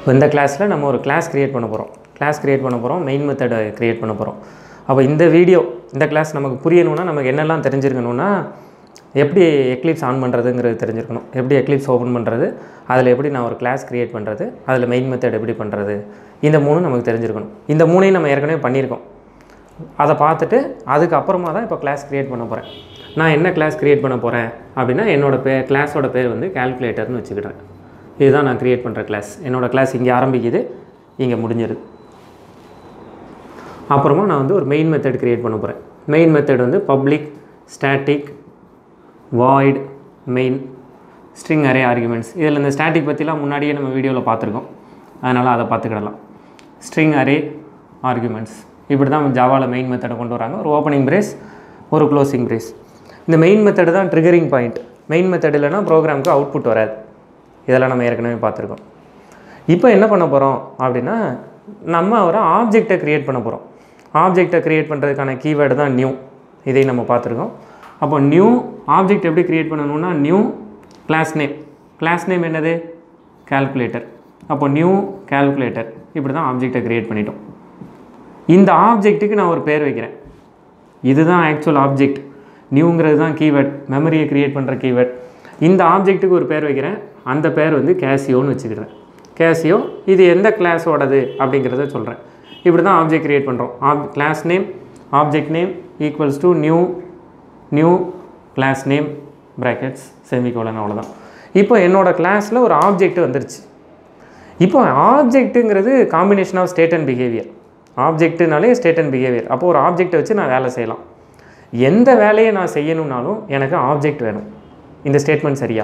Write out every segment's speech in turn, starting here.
இப்போ இந்த கிளாஸில் நம்ம ஒரு கிளாஸ் க்ரியேட் பண்ண போகிறோம் கிளாஸ் க்ரியேட் பண்ண போகிறோம் மெயின் மெத்தடை க்ரியேட் பண்ண போகிறோம் அப்போ இந்த வீடியோ இந்த கிளாஸ் நமக்கு புரியணும்னா நமக்கு என்னெல்லாம் தெரிஞ்சிருக்கணும்னா எப்படி எக்லிப்ஸ் ஆன் பண்ணுறதுங்கிறது தெரிஞ்சிருக்கணும் எப்படி எக்லிப்ஸ் ஓப்பன் பண்ணுறது அதில் எப்படி நான் ஒரு கிளாஸ் க்ரியேட் பண்ணுறது அதில் மெயின் மெத்தட் எப்படி பண்ணுறது இந்த மூணும் நமக்கு தெரிஞ்சிருக்கணும் இந்த மூணையும் நம்ம ஏற்கனவே பண்ணியிருக்கோம் அதை பார்த்துட்டு அதுக்கப்புறமா தான் இப்போ கிளாஸ் க்ரியேட் பண்ண போகிறேன் நான் என்ன கிளாஸ் க்ரியேட் பண்ண போகிறேன் அப்படின்னா என்னோடய பே கிளாஸோட பேர் வந்து கால்குலேட்டர்னு வச்சுக்கிட்டேன் இதுதான் நான் க்ரியேட் பண்ணுற கிளாஸ் என்னோடய கிளாஸ் இங்கே ஆரம்பிக்குது இங்கே முடிஞ்சிருது அப்புறமா நான் வந்து ஒரு மெயின் மெத்தட் க்ரியேட் பண்ண போகிறேன் மெயின் மெத்தட் வந்து public static void main string array arguments இதில் இந்த ஸ்டாட்டிக் பற்றிலாம் முன்னாடியே நம்ம வீடியோவில் பார்த்துருக்கோம் அதனால் அதை பார்த்துக்கிடலாம் ஸ்ட்ரிங் அரே ஆர்குமெண்ட்ஸ் இப்படி தான் ஜாவாவில் மெயின் மெத்தடை கொண்டு வராங்க ஒரு ஓப்பனிங் பிரேஸ் ஒரு க்ளோசிங் பிரேஸ் இந்த மெயின் மெத்தடு தான் ட்ரிகரிங் பாயிண்ட் மெயின் மெத்தட் இல்லைனா ப்ரோக்ராமுக்கு அவுட்புட் வராது இதெல்லாம் நம்ம ஏற்கனவே பார்த்துருக்கோம் இப்போ என்ன பண்ண போகிறோம் அப்படின்னா நம்ம ஒரு ஆப்ஜெக்டை க்ரியேட் பண்ண போகிறோம் ஆப்ஜெக்டை க்ரியேட் பண்ணுறதுக்கான கீவேர்டு தான் நியூ இதை நம்ம பார்த்துருக்கோம் அப்போ நியூ ஆப்ஜெக்ட் எப்படி க்ரியேட் பண்ணணும்னா new class name class name என்னது கால்குலேட்டர் அப்போ நியூ கால்குலேட்டர் இப்படி தான் ஆப்ஜெக்டை க்ரியேட் பண்ணிட்டோம் இந்த ஆப்ஜெக்ட்டுக்கு நான் ஒரு பேர் வைக்கிறேன் இதுதான் ஆக்சுவல் ஆப்ஜெக்ட் நியூங்கிறது தான் கீவேர்ட் மெமரியை க்ரியேட் பண்ணுற கீவேர்ட் இந்த ஆப்ஜெக்ட்டுக்கு ஒரு பேர் வைக்கிறேன் அந்த பேர் வந்து கேசியோன்னு வச்சுக்கிறேன் கேசியோ இது எந்த கிளாஸோடது அப்படிங்கிறத சொல்கிறேன் இப்படி தான் ஆப்ஜெக்ட் க்ரியேட் பண்ணுறோம் of class name object name equals to new new class name brackets semicolon அவ்வளோதான் இப்போ என்னோடய கிளாஸில் ஒரு ஆப்ஜெக்ட் வந்துருச்சு இப்போ ஆப்ஜெக்ட்டுங்கிறது combination of state and behaviour ஆப்ஜெக்ட்டுனாலே ஸ்டேட் அண்ட் பிஹேவியர் அப்போ ஒரு ஆப்ஜெக்ட்டை வச்சு நான் வேலை செய்யலாம் எந்த வேலையை நான் செய்யணும்னாலும் எனக்கு ஆப்ஜெக்ட் வேணும் இந்த ஸ்டேட்மெண்ட் சரியா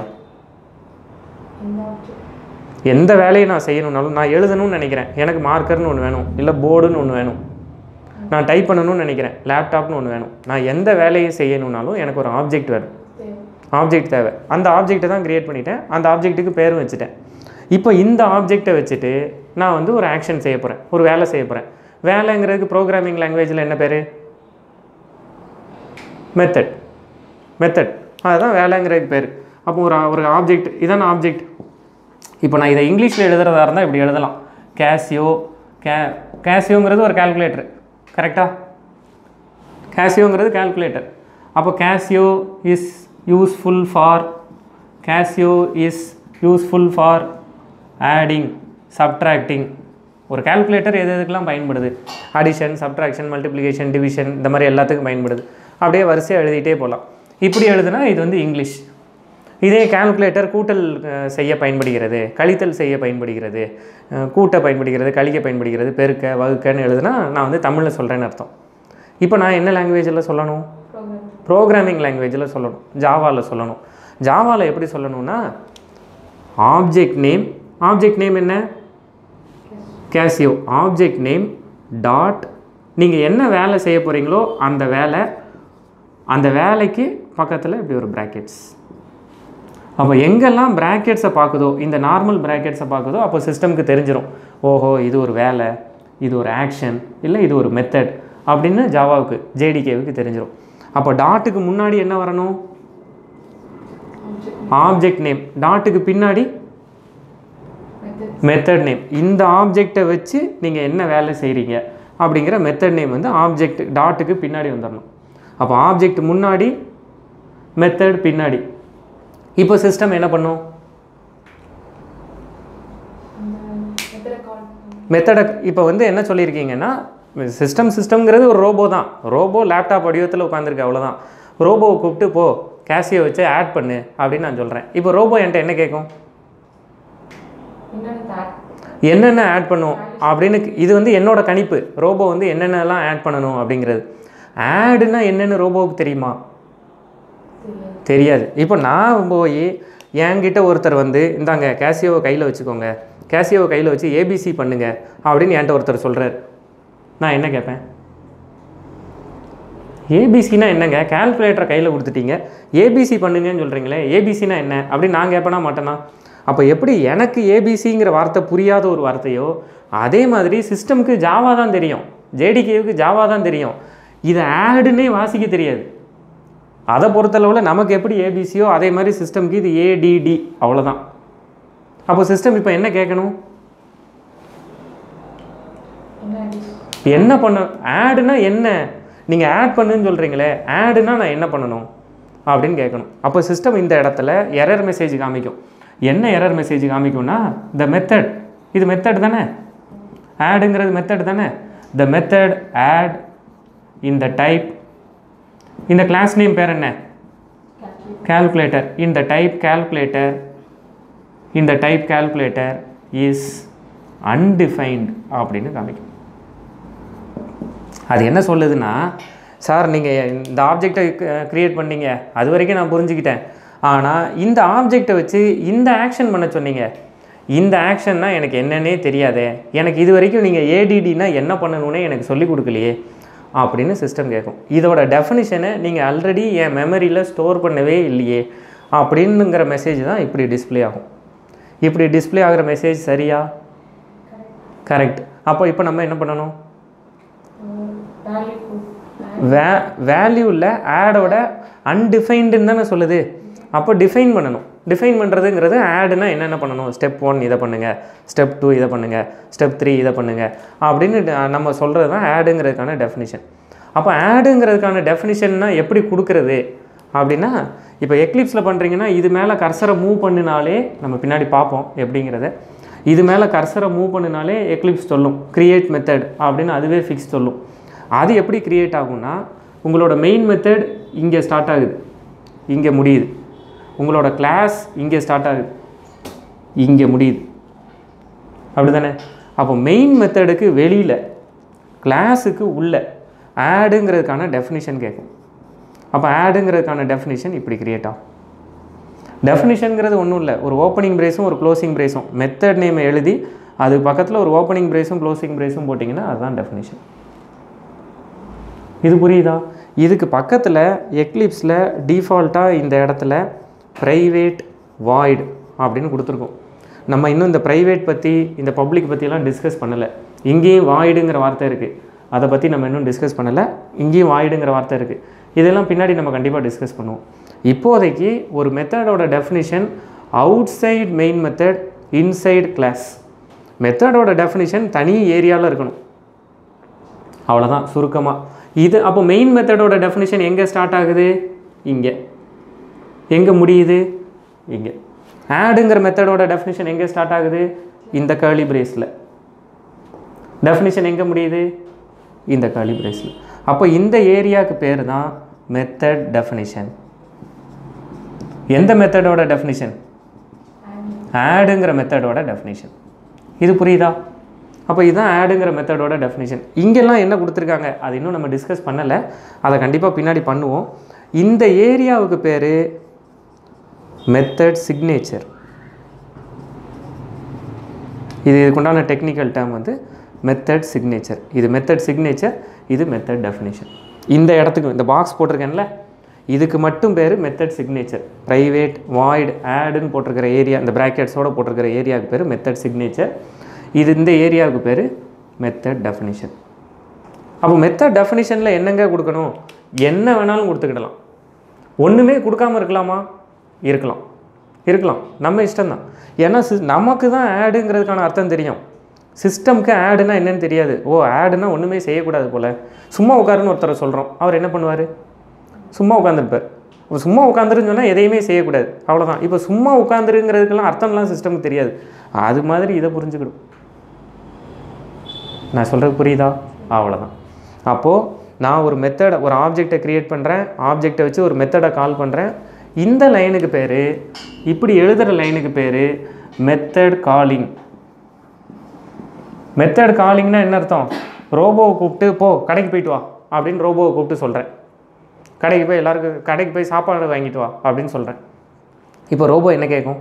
எந்த வேலையை நான் செய்யணும்னாலும் நான் எழுதணும்னு நினைக்கிறேன் எனக்கு மார்க்கர்னு ஒன்று வேணும் இல்லை போர்டுன்னு ஒன்று வேணும் நான் டைப் பண்ணணும்னு நினைக்கிறேன் லேப்டாப்னு ஒன்று வேணும் நான் எந்த வேலையை செய்யணும்னாலும் எனக்கு ஒரு ஆப்ஜெக்ட் வேணும் ஆப்ஜெக்ட் தேவை அந்த ஆப்ஜெக்ட்டை தான் க்ரியேட் பண்ணிட்டேன் அந்த ஆப்ஜெக்ட்டுக்கு பேரும் வச்சுட்டேன் இப்போ இந்த ஆப்ஜெக்டை வச்சுட்டு நான் வந்து ஒரு ஆக்ஷன் செய்ய போகிறேன் ஒரு வேலை செய்ய போகிறேன் வேலைங்கிறதுக்கு ப்ரோக்ராமிங் லாங்குவேஜில் என்ன பேர் மெத்தட் மெத்தட் அதுதான் வேலைங்கிறதுக்கு பேர் அப்போ ஒரு ஒரு ஆப்ஜெக்ட் இதான ஆப்ஜெக்ட் இப்போ நான் இதை இங்கிலீஷில் எழுதுறதா இருந்தால் இப்படி எழுதலாம் கேசியோ கே கேசியோங்கிறது ஒரு கால்குலேட்டர் கரெக்டாக கேசியோங்கிறது கால்குலேட்டர் அப்போ Casio is useful for Casio is useful for adding subtracting ஒரு கால்குலேட்டர் எது எதுக்கெல்லாம் பயன்படுது அடிஷன் சப்ட்ராக்ஷன் மல்டிப்ளிகேஷன் டிவிஷன் இந்த மாதிரி எல்லாத்துக்கும் பயன்படுது அப்படியே வரிசையாக எழுதிட்டே போகலாம் இப்படி எழுதுனா இது வந்து இங்கிலீஷ் இதே கால்குலேட்டர் கூட்டல் அஹ், செய்ய பயன்படுகிறது கழித்தல் செய்ய பயன்படுகிறது அஹ், கூட்ட பயன்படுகிறது கழிக்க பயன்படுகிறது பெருக்க வகுக்கன்னு எழுதுனா நான் வந்து தமிழில் சொல்கிறேன்னு அர்த்தம் இப்போ நான் என்ன லாங்குவேஜில் சொல்லணும் ப்ரோக்ராமிங் லாங்குவேஜில் சொல்லணும் ஜாவாவில் சொல்லணும் ஜாவாவில் எப்படி சொல்லணும்னா ஆப்ஜெக்ட் நேம் ஆப்ஜெக்ட் நேம் என்ன கேசியோ ஆப்ஜெக்ட் நேம் டாட் நீங்கள் என்ன வேலை செய்ய போகிறீங்களோ அந்த வேலை அந்த வேலைக்கு பக்கத்தில் இப்படி ஒரு ப்ராக்கெட்ஸ் அப்போ எங்கெல்லாம் ப்ராக்கெட்ஸை பார்க்குதோ இந்த நார்மல் ப்ராக்கெட்ஸை பார்க்குதோ அப்போ சிஸ்டம்க்கு தெரிஞ்சிடும் ஓஹோ இது ஒரு வேலை இது ஒரு ஆக்ஷன் இல்லை இது ஒரு மெத்தட் அப்படின்னு ஜாவாவுக்கு ஜேடிகேவுக்கு தெரிஞ்சிடும் அப்போ டாட்டுக்கு முன்னாடி என்ன வரணும் ஆப்ஜெக்ட் நேம் டாட்டுக்கு பின்னாடி மெத்தட் நேம் இந்த ஆப்ஜெக்டை வச்சு நீங்கள் என்ன வேலை செய்கிறீங்க அப்படிங்கிற மெத்தட் நேம் வந்து ஆப்ஜெக்ட் டாட்டுக்கு பின்னாடி வந்துடணும் அப்போ ஆப்ஜெக்ட் முன்னாடி மெத்தட் பின்னாடி இப்போ சிஸ்டம் என்ன பண்ணும் மெத்தடை இப்போ வந்து என்ன சொல்லியிருக்கீங்கன்னா சிஸ்டம் சிஸ்டம்ங்கிறது ஒரு ரோபோ தான் ரோபோ லேப்டாப் வடிவத்தில் உட்காந்துருக்கு அவ்வளோதான் ரோபோவை கூப்பிட்டு போ கேஷியை வச்சு ஆட் பண்ணு அப்படின்னு நான் சொல்கிறேன் இப்போ ரோபோ என்கிட்ட என்ன கேட்கும் என்னென்ன ஆட் பண்ணும் அப்படின்னு இது வந்து என்னோட கணிப்பு ரோபோ வந்து என்னென்னலாம் ஆட் பண்ணணும் அப்படிங்கிறது ஆடுனா என்னென்னு ரோபோவுக்கு தெரியுமா தெரியாது இப்போ நான் போய் என்கிட்ட ஒருத்தர் வந்து இந்தாங்க கேசியோவை கையில் வச்சுக்கோங்க கேசியோவை கையில் வச்சு ஏபிசி பண்ணுங்க அப்படின்னு என்கிட்ட ஒருத்தர் சொல்கிறார் நான் என்ன கேட்பேன் ஏபிசினா என்னங்க கால்குலேட்டரை கையில் கொடுத்துட்டீங்க ஏபிசி பண்ணுங்கன்னு சொல்கிறீங்களே ஏபிசினா என்ன அப்படின்னு நான் கேட்பேனா மாட்டேனா அப்போ எப்படி எனக்கு ஏபிசிங்கிற வார்த்தை புரியாத ஒரு வார்த்தையோ அதே மாதிரி சிஸ்டம்க்கு ஜாவா தான் தெரியும் ஜேடிகேவுக்கு ஜாவா தான் தெரியும் இதை ஆடுன்னே வாசிக்க தெரியாது அதை பொறுத்தளவில் நமக்கு எப்படி ஏபிசியோ அதே மாதிரி சிஸ்டம்க்கு இது ஏடிடி அவ்வளோதான் அப்போ சிஸ்டம் இப்போ என்ன கேட்கணும் என்ன பண்ண ஆடுனா என்ன நீங்கள் ஆட் பண்ணுன்னு சொல்கிறீங்களே ஆடுனா நான் என்ன பண்ணணும் அப்படின்னு கேட்கணும் அப்போ சிஸ்டம் இந்த இடத்துல எரர் மெசேஜ் காமிக்கும் என்ன எரர் மெசேஜ் காமிக்கும்னா த மெத்தட் இது மெத்தட் தானே ஆடுங்கிறது மெத்தட் தானே த மெத்தட் ஆட் இந்த டைப் இந்த கிளாஸ் நேம் பேர் என்ன calculator in the type calculator in the type calculator is undefined அப்படின்னு காமிக்கும் அது என்ன சொல்லுதுன்னா சார் நீங்கள் இந்த ஆப்ஜெக்டை க்ரியேட் பண்ணீங்க அது வரைக்கும் நான் புரிஞ்சுக்கிட்டேன் ஆனால் இந்த ஆப்ஜெக்டை வச்சு இந்த ஆக்ஷன் பண்ண சொன்னீங்க இந்த ஆக்ஷன்னா எனக்கு என்னன்னே தெரியாதே எனக்கு இது வரைக்கும் நீங்கள் ஏடிடினா என்ன பண்ணணும்னே எனக்கு சொல்லி கொடுக்கலையே அப்படின்னு சிஸ்டம் கேட்கும் இதோட டெஃபினிஷனை நீங்கள் ஆல்ரெடி என் மெமரியில் ஸ்டோர் பண்ணவே இல்லையே அப்படின்னுங்கிற மெசேஜ் தான் இப்படி டிஸ்ப்ளே ஆகும் இப்படி டிஸ்ப்ளே ஆகிற மெசேஜ் சரியா கரெக்ட் அப்போ இப்போ நம்ம என்ன பண்ணணும் வே வேல்யூவில் ஆடோட அன்டிஃபைன்டுன்னு தானே சொல்லுது அப்போ டிஃபைன் பண்ணணும் டிஃபைன் பண்ணுறதுங்கிறது ஆடுனா என்னென்ன பண்ணணும் ஸ்டெப் ஒன் இதை பண்ணுங்கள் ஸ்டெப் டூ இதை பண்ணுங்கள் ஸ்டெப் த்ரீ இதை பண்ணுங்கள் அப்படின்னு ட- நம்ம சொல்கிறது தான் ஆடுங்கிறதுக்கான டெஃபினிஷன் அப்போ ஆடுங்கிறதுக்கான டெஃபினிஷன்னா எப்படி கொடுக்குறது அப்படின்னா இப்போ எக்லிப்ஸில் பண்ணுறீங்கன்னா இது மேலே கர்சரை மூவ் பண்ணினாலே நம்ம பின்னாடி பார்ப்போம் எப்படிங்கிறத இது மேலே கர்சரை மூவ் பண்ணினாலே எக்லிப்ஸ் சொல்லும் கிரியேட் மெத்தட் அப்படின்னு அதுவே ஃபிக்ஸ் சொல்லும் அது எப்படி கிரியேட் ஆகும்னா உங்களோட மெயின் மெத்தட் இங்கே ஸ்டார்ட் ஆகுது இங்கே முடியுது உங்களோட கிளாஸ் இங்கே ஸ்டார்ட் ஆகுது இங்கே முடியுது அப்படிதானே அப்போ மெயின் மெத்தடுக்கு வெளியில் கிளாஸுக்கு உள்ள ஆடுங்கிறதுக்கான டெஃபினிஷன் கேட்கும் அப்போ ஆடுங்கிறதுக்கான டெஃபினிஷன் இப்படி கிரியேட் ஆகும் டெஃபினிஷனுங்கிறது ஒன்றும் இல்லை ஒரு ஓப்பனிங் பிரேஸும் ஒரு க்ளோசிங் பிரேஸும் மெத்தட் நேம் எழுதி அது பக்கத்தில் ஒரு ஓப்பனிங் பிரேஸும் க்ளோசிங் பிரேஸும் போட்டிங்கன்னா அதுதான் டெஃபினிஷன் இது புரியுதா இதுக்கு பக்கத்தில் எக்லிப்ஸில் டிஃபால்ட்டாக இந்த இடத்துல ப்ரைவேட் வாய்டு அப்படின்னு கொடுத்துருக்கோம் நம்ம இன்னும் இந்த ப்ரைவேட் பற்றி இந்த பப்ளிக் பற்றிலாம் டிஸ்கஸ் பண்ணலை இங்கேயும் வாய்டுங்கிற வார்த்தை இருக்குது அதை பற்றி நம்ம இன்னும் டிஸ்கஸ் பண்ணலை இங்கேயும் வாய்டுங்கிற வார்த்தை இருக்குது இதெல்லாம் பின்னாடி நம்ம கண்டிப்பாக டிஸ்கஸ் பண்ணுவோம் இப்போதைக்கு ஒரு மெத்தடோட definition outside main method inside class மெத்தடோட டெஃபினிஷன் தனி ஏரியாவில் இருக்கணும் அவ்வளோதான் சுருக்கமாக இது அப்போ மெயின் மெத்தடோட டெஃபினிஷன் எங்கே ஸ்டார்ட் ஆகுது இங்கே எங்கே முடியுது இங்கே ஆடுங்கிற மெத்தடோட டெஃபினிஷன் எங்கே ஸ்டார்ட் ஆகுது இந்த கேர்லி பிரேஸில் டெஃபினிஷன் எங்கே முடியுது இந்த கேர்லி பிரேஸில் அப்போ இந்த ஏரியாவுக்கு பேர் தான் மெத்தட் டெஃபினிஷன் எந்த மெத்தடோட டெஃபினிஷன் ஆடுங்கிற மெத்தடோட டெஃபினிஷன் இது புரியுதா அப்போ இதுதான் ஆடுங்கிற மெத்தடோட டெஃபினிஷன் இங்கெல்லாம் என்ன கொடுத்துருக்காங்க அது இன்னும் நம்ம டிஸ்கஸ் பண்ணலை அதை கண்டிப்பாக பின்னாடி பண்ணுவோம் இந்த ஏரியாவுக்கு பேர் மெத்தட் சிக்னேச்சர் இது இதுக்குண்டான டெக்னிக்கல் டேர்ம் வந்து மெத்தட் சிக்னேச்சர் இது மெத்தட் சிக்னேச்சர் இது மெத்தட் டெஃபினிஷன் இந்த இடத்துக்கு இந்த பாக்ஸ் போட்டிருக்கேன்ல இதுக்கு மட்டும் பேர் மெத்தட் சிக்னேச்சர் ப்ரைவேட் வாய்டு ஆடுன்னு போட்டிருக்கிற ஏரியா இந்த ப்ராக்கெட்ஸோட போட்டிருக்கிற ஏரியாவுக்கு பேர் மெத்தட் சிக்னேச்சர் இது இந்த ஏரியாவுக்கு பேர் மெத்தட் டெஃபினிஷன் அப்போ மெத்தட் டெஃபினிஷனில் என்னங்க கொடுக்கணும் என்ன வேணாலும் கொடுத்துக்கிடலாம் ஒன்றுமே கொடுக்காம இருக்கலாமா இருக்கலாம் இருக்கலாம் நம்ம இஷ்டம்தான் ஏன்னா சி நமக்கு தான் ஆடுங்கிறதுக்கான அர்த்தம் தெரியும் சிஸ்டம்க்கு ஆடுனா என்னன்னு தெரியாது ஓ ஆடுனா ஒன்றுமே செய்யக்கூடாது போல் சும்மா உட்காருன்னு ஒருத்தரை சொல்கிறோம் அவர் என்ன பண்ணுவார் சும்மா உட்காந்துருப்பார் இப்போ சும்மா உட்காந்துருன்னு சொன்னால் எதையுமே செய்யக்கூடாது அவ்வளோதான் இப்போ சும்மா உட்காந்துருங்கிறதுக்கெல்லாம் அர்த்தம்லாம் சிஸ்டமுக்கு தெரியாது அது மாதிரி இதை புரிஞ்சுக்கிடும் நான் சொல்கிறது புரியுதா அவ்வளோதான் அப்போது நான் ஒரு மெத்தடை ஒரு ஆப்ஜெக்டை க்ரியேட் பண்ணுறேன் ஆப்ஜெக்டை வச்சு ஒரு மெத்தடை கால் பண்ணுறேன் இந்த லைனுக்கு பேர் இப்படி எழுதுகிற லைனுக்கு பேர் மெத்தட் காலிங் மெத்தட் காலிங்னா என்ன அர்த்தம் ரோபோவை கூப்பிட்டு போ கடைக்கு போயிட்டு வா அப்படின்னு ரோபோவை கூப்பிட்டு சொல்கிறேன் கடைக்கு போய் எல்லாருக்கும் கடைக்கு போய் சாப்பாடு வாங்கிட்டு வா அப்படின்னு சொல்கிறேன் இப்போ ரோபோ என்ன கேட்கும்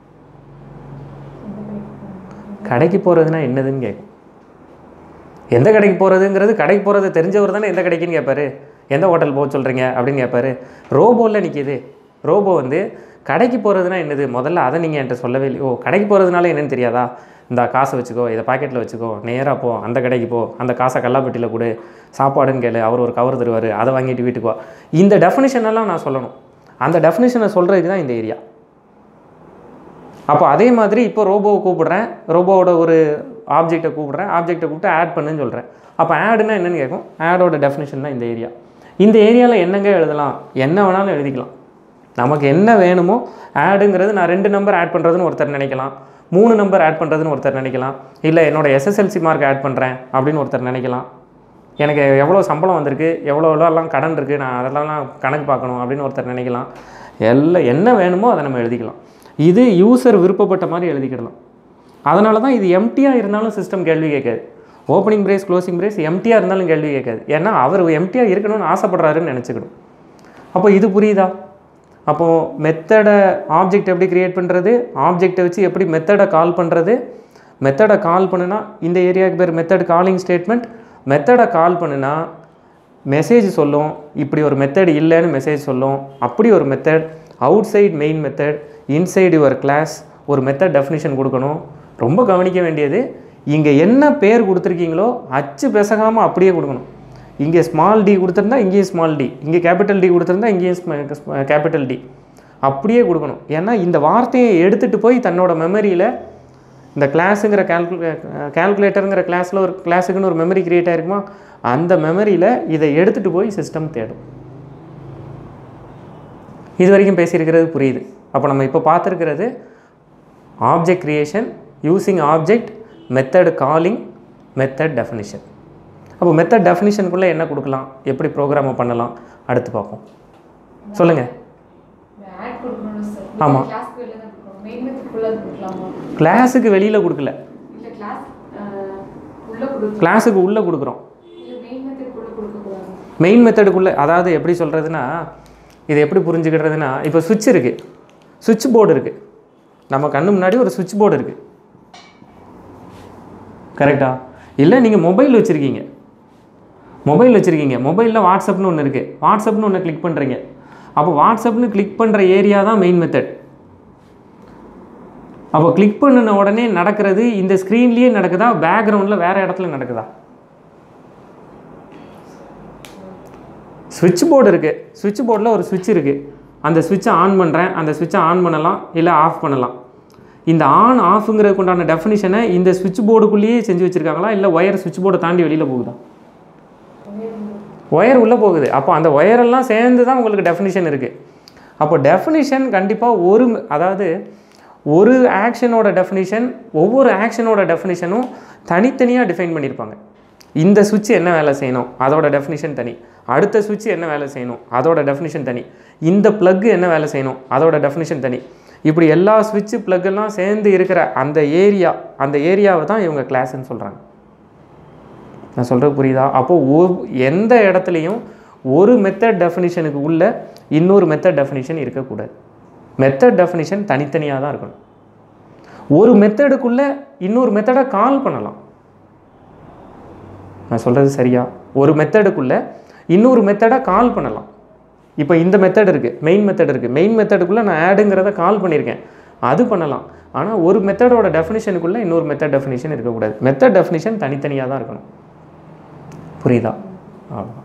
கடைக்கு போகிறதுனா என்னதுன்னு கேட்கும் எந்த கடைக்கு போகிறதுங்கிறது கடைக்கு போகிறது தெரிஞ்சவர் தானே எந்த கடைக்குன்னு கேட்பாரு எந்த ஹோட்டல் போக சொல்கிறீங்க அப்படின்னு கேட்பாரு ரோபோவில் நிற்கிது ரோபோ வந்து கடைக்கு போகிறதுனா என்னது முதல்ல அதை நீங்கள் என்கிட்ட சொல்லவே இல்லை ஓ கடைக்கு போகிறதுனால என்னன்னு தெரியாதா இந்த காசை வச்சுக்கோ இதை பாக்கெட்டில் வச்சுக்கோ நேராக போ அந்த கடைக்கு போ அந்த காசை கல்லாப்பட்டியில் கொடு சாப்பாடுன்னு கேளு அவர் ஒரு கவர் தருவார் அதை வாங்கிட்டு வீட்டுக்கு வா இந்த டெஃபினிஷன் எல்லாம் நான் சொல்லணும் அந்த டெஃபினிஷனை சொல்கிறதுக்கு தான் இந்த ஏரியா அப்போ அதே மாதிரி இப்போ ரோபோவை கூப்பிடுறேன் ரோபோவோட ஒரு ஆப்ஜெக்டை கூப்பிடுறேன் ஆப்ஜெக்டை கூப்பிட்டு ஆட் பண்ணுன்னு சொல்கிறேன் அப்போ ஆடுனா என்னன்னு கேட்கும் ஆடோட டெஃபினேஷன் தான் இந்த ஏரியா இந்த ஏரியாவில் என்னங்க எழுதலாம் என்ன வேணாலும் எழுதிக்கலாம் நமக்கு என்ன வேணுமோ ஆடுங்கிறது நான் ரெண்டு நம்பர் ஆட் பண்ணுறதுன்னு ஒருத்தர் நினைக்கலாம் மூணு நம்பர் ஆட் பண்ணுறதுன்னு ஒருத்தர் நினைக்கலாம் இல்லை என்னோட எஸ்எஸ்எல்சி மார்க் ஆட் பண்ணுறேன் அப்படின்னு ஒருத்தர் நினைக்கலாம் எனக்கு எவ்வளோ சம்பளம் வந்திருக்கு எவ்வளோ எவ்வளோலாம் கடன் இருக்குது நான் அதெல்லாம் கணக்கு பார்க்கணும் அப்படின்னு ஒருத்தர் நினைக்கலாம் எல்லாம் என்ன வேணுமோ அதை நம்ம எழுதிக்கலாம் இது யூசர் விருப்பப்பட்ட மாதிரி எழுதிக்கிடலாம் அதனால தான் இது எம்டியாக இருந்தாலும் சிஸ்டம் கேள்வி கேட்காது ஓப்பனிங் பிரேஸ் க்ளோசிங் பிரேஸ் எம்டியாக இருந்தாலும் கேள்வி கேட்காது ஏன்னா அவர் எம்டியாக இருக்கணும்னு ஆசைப்படுறாருன்னு நினச்சிக்கணும் அப்போ இது புரியுதா அப்போது மெத்தடை ஆப்ஜெக்ட் எப்படி க்ரியேட் பண்ணுறது ஆப்ஜெக்டை வச்சு எப்படி மெத்தடை கால் பண்ணுறது மெத்தடை கால் பண்ணுனா இந்த ஏரியாவுக்கு பேர் மெத்தட் காலிங் ஸ்டேட்மெண்ட் மெத்தடை கால் பண்ணுனா மெசேஜ் சொல்லும் இப்படி ஒரு மெத்தட் இல்லைன்னு மெசேஜ் சொல்லும் அப்படி ஒரு method outside main method inside your class ஒரு மெத்தட் டெஃபினிஷன் கொடுக்கணும் ரொம்ப கவனிக்க வேண்டியது இங்கே என்ன பேர் கொடுத்துருக்கீங்களோ அச்சு பெசகாமல் அப்படியே கொடுக்கணும் இங்கே ஸ்மால் டி கொடுத்துருந்தா இங்கேயும் ஸ்மால் டி இங்கே கேபிட்டல் டி கொடுத்துருந்தா இங்கேயும் கேபிட்டல் டி அப்படியே கொடுக்கணும் ஏன்னா இந்த வார்த்தையை எடுத்துகிட்டு போய் தன்னோட மெமரியில் இந்த கிளாஸுங்கிற கால்குலே கால்குலேட்டருங்கிற கிளாஸில் ஒரு கிளாஸுக்குன்னு ஒரு மெமரி கிரியேட் ஆயிருக்குமா அந்த மெமரியில் இதை எடுத்துகிட்டு போய் சிஸ்டம் தேடும் இது வரைக்கும் பேசியிருக்கிறது புரியுது அப்போ நம்ம இப்போ பார்த்துருக்கிறது object creation using object method calling method definition அப்போ மெத்தட் டெஃபினிஷனுக்குள்ளே என்ன கொடுக்கலாம் எப்படி ப்ரோக்ராமை பண்ணலாம் அடுத்து பார்ப்போம் சொல்லுங்கள் ஆட் கொடுக்கணும் சார் ஆமா. கிளாஸ்க்கு வெளில தான் கொடுக்கணும் மெயின் மெத்தட்குள்ள கொடுக்கலாமா கிளாஸுக்கு வெளியில் கொடுக்கல இல்ல கிளாஸ் உள்ள கொடுக்கணும் கிளாஸுக்கு உள்ளே கொடுக்குறோம் இல்ல மெயின் மெத்தட்குள்ள கொடுக்க கூடாது மெயின் மெத்தடுக்குள்ளே அதாவது எப்படி சொல்கிறதுனா இது எப்படி புரிஞ்சுக்கிறதுனா இப்போ சுவிட்ச் இருக்குது சுவிட்ச் போர்டு இருக்குது நம்ம கண்ணு முன்னாடி ஒரு சுவிட்ச் போர்டு இருக்குது கரெக்டா இல்லை நீங்கள் மொபைல் வச்சுருக்கீங்க மொபைல் வச்சுருக்கீங்க மொபைலில் வாட்ஸ்அப்னு ஒன்று இருக்குது வாட்ஸ்அப்னு ஒன்று கிளிக் பண்ணுறீங்க அப்போ வாட்ஸ்அப்னு கிளிக் பண்ணுற ஏரியா தான் மெயின் மெத்தட் அப்போ கிளிக் பண்ணின உடனே நடக்கிறது இந்த ஸ்க்ரீன்லேயே நடக்குதா பேக்ரவுண்டில் வேறு இடத்துல நடக்குதா சுவிட்ச் போர்டு இருக்குது சுவிட்ச் போர்டில் ஒரு சுவிட்ச் இருக்குது அந்த சுவிட்சை ஆன் பண்ணுறேன் அந்த சுவிட்சை ஆன் பண்ணலாம் இல்லை ஆஃப் பண்ணலாம் இந்த ஆன் ஆஃப்ங்கிறதுக்கு உண்டான டெஃபினிஷனை இந்த சுவிட்ச் போர்டுக்குள்ளேயே செஞ்சு வச்சுருக்காங்களா இல்லை ஒயர் சுவிட்ச் போர்டை தாண்டி வெளியில் போகுதா ஒயர் உள்ளே போகுது அப்போ அந்த ஒயரெல்லாம் சேர்ந்து தான் உங்களுக்கு டெஃபினிஷன் இருக்குது அப்போ டெஃபினிஷன் கண்டிப்பாக ஒரு அதாவது ஒரு ஆக்ஷனோட டெஃபினிஷன் ஒவ்வொரு ஆக்ஷனோட டெஃபினிஷனும் தனித்தனியாக டிஃபைன் பண்ணியிருப்பாங்க இந்த சுவிட்ச் என்ன வேலை செய்யணும் அதோட டெஃபினிஷன் தனி அடுத்த சுவிட்ச் என்ன வேலை செய்யணும் அதோட டெஃபினிஷன் தனி இந்த ப்ளக் என்ன வேலை செய்யணும் அதோட டெஃபினிஷன் தனி இப்படி எல்லா சுவிட்சு ப்ளக் எல்லாம் சேர்ந்து இருக்கிற அந்த ஏரியா அந்த ஏரியாவை தான் இவங்க கிளாஸ்ன்னு சொல்கிறாங்க நான் சொல்கிறது புரியுதா அப்போது ஒ எந்த இடத்துலையும் ஒரு மெத்தட் டெஃபினிஷனுக்கு உள்ள இன்னொரு மெத்தட் டெஃபினிஷன் இருக்கக்கூடாது மெத்தட் டெஃபினிஷன் தனித்தனியாக தான் இருக்கணும் ஒரு மெத்தடுக்குள்ளே இன்னொரு மெத்தடை கால் பண்ணலாம் நான் சொல்கிறது சரியா ஒரு மெத்தடுக்குள்ளே இன்னொரு மெத்தடை கால் பண்ணலாம் இப்போ இந்த மெத்தட் இருக்குது மெயின் மெத்தட் இருக்குது மெயின் மெத்தடுக்குள்ளே நான் ஆடுங்கிறத கால் பண்ணியிருக்கேன் அது பண்ணலாம் ஆனால் ஒரு மெத்தடோட டெஃபினிஷனுக்குள்ளே இன்னொரு மெத்தட் டெஃபினிஷன் இருக்கக்கூடாது மெத்தட் டெஃபினிஷன் தனித்தனியாக தான் இருக்கணும் புரியுதா அவ்வளோதான்